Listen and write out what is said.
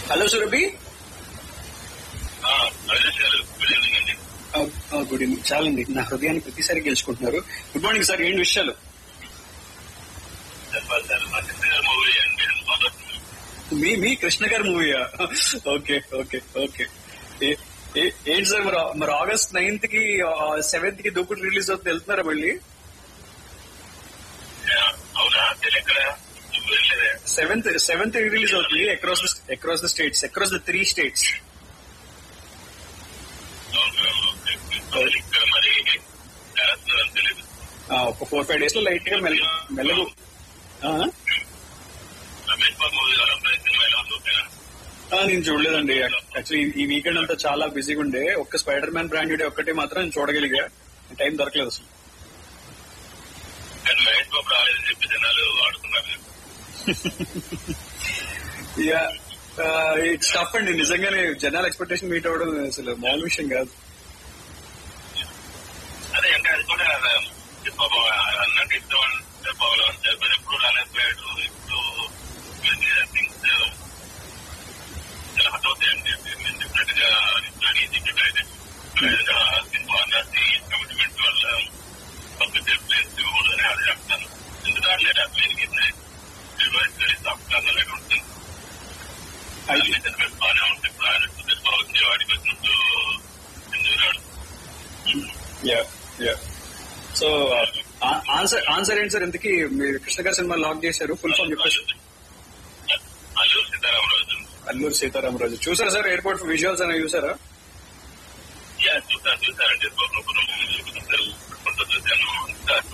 Hello Surabhi Avinash గారు good evening అండి good evening చాలండి నా హృదయాన్ని ప్రతిసారి గెలుచుకుంటున్నారు గుడ్ మార్నింగ్ సార్ ఏంటి విషయాలు చెప్పాలి సార్ మా సిస్టర్ గారు మూవీ అండి మీ మీ కృష్ణ గారి మూవీయా ఓకే ఓకే ఓకే ఏ- ఏ- ఏంటి సార్ మరి మరి ఆగస్ట్ నైన్త్ కి సెవెంత్ కి దూకుడు రిలీజ్ అవుతుంది వెళ్తున్నారా మళ్ళీ అవునా ఎక్కడ వెళ్ళలేదే సెవెంత్ సెవెంత్ రిలీజ్ అవుతుంది across the across the states across the three states ఇక్కడ మరి చేస్తున్నారని తెలియదు ఒక ఫోర్ ఫైవ్ డేస్ లో లైట్ గా మెల్ల మెల్లగు ఆ? రమేష్ బాబు మూవీ అబ్బాయి సినిమా ఎలా ఉంది ఓకేనా ఆ, నేను చూడలేదండి యాక్చువల్లీ ఈ వీకెండ్ అంతా చాలా బిజీగా ఉండే ఒక్క స్పైడర్ మ్యాన్ బ్రాండెడ్ ఒక్కటే మాత్రం నేను చూడగలిగా టైం దొరకలేదు అసలు కానీ మహేష్ బాబు రాలేదని చెప్పి జనాలు ఆడుతున్నారు యా ఇట్స్ టఫ్ అండి నిజంగానే జనాల ఎక్స్పెక్టేషన్ మీట్ అవ్వడం అసలు మామూలు విషయం కాదు అదే అంటే అది కూడా పాపం అన్నట్టు ఇష్టం అంటే పాపం చెప్పారు ఎప్పుడు రాలేకపోయాడు ఇప్పుడు థింగ్స్ చాలా హట్ అవుతాయండి నేను డెఫినెట్ గా స్టడీ చెప్పేది సినిమా అన్నది కమిట్మెంట్ వల్ల పబ్లిక్ ప్లేస్ ఇవ్వకూడదని అది చెప్తాను ఎందుకు ఆడలేదు ఆ ప్లేన్కి సాఫ్ట్వేర్ ఉంటుంది అయితే అది బాగానే ఉంటుంది ప్రాజెక్ట్ తెచ్చుకోవాల్సి వాడికి వచ్చినట్టు ఎందుకు రాడు yeah yeah so answer answer ఏంటి సార్ ఇంతకీ మీరు కృష్ణ గారి సినిమా లాక్ చేశారు ఫుల్ ఫామ్ చెప్పేసి అల్లు సీతారామరాజు అల్లూరు సీతారామరాజు చూసారా సార్ ఎయిర్పోర్ట్ విజువల్స్ అనేవి చూసారా యా చూసాను చూసానండి చూసాను